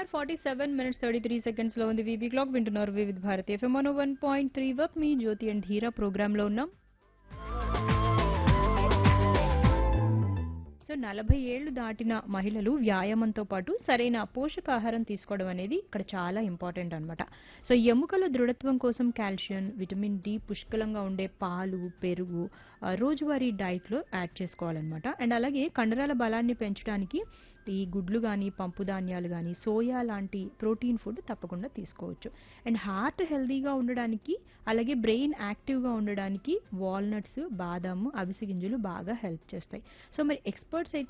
hour forty seven minutes thirty three seconds లో ఉంది VB clock వింటున్నారు Vividh Bharati FM one point three work me Jyothi and Dheera program లో ఉన్నాం so నలభై ఏళ్లు దాటిన మహిళలు వ్యాయామంతో పాటు సరైన పోషకాహారం తీసుకోవడం అనేది ఇక్కడ చాలా ఇంపార్టెంట్ అన్నమాట సో ఎముకల దృఢత్వం కోసం కాల్షియం విటమిన్ డి పుష్కలంగా ఉండే పాలు పెరుగు ఆ, రోజువారీ డైట్లో యాడ్ చేసుకోవాలన్నమాట అండ్ అలాగే కండరాల బలాన్ని పెంచడానికి ఈ గుడ్లు కానీ పంపు ధాన్యాలు కానీ సోయా లాంటి ప్రోటీన్ ఫుడ్ తప్పకుండా తీసుకోవచ్చు అండ్ హార్ట్ హెల్దీగా ఉండడానికి అలాగే బ్రెయిన్ యాక్టివ్గా ఉండడానికి వాల్నట్స్ బాదాము అవిసె గింజలు బాగా హెల్ప్ చేస్తాయి సో మరి ఎక్స్పర్ట్స్ అయితే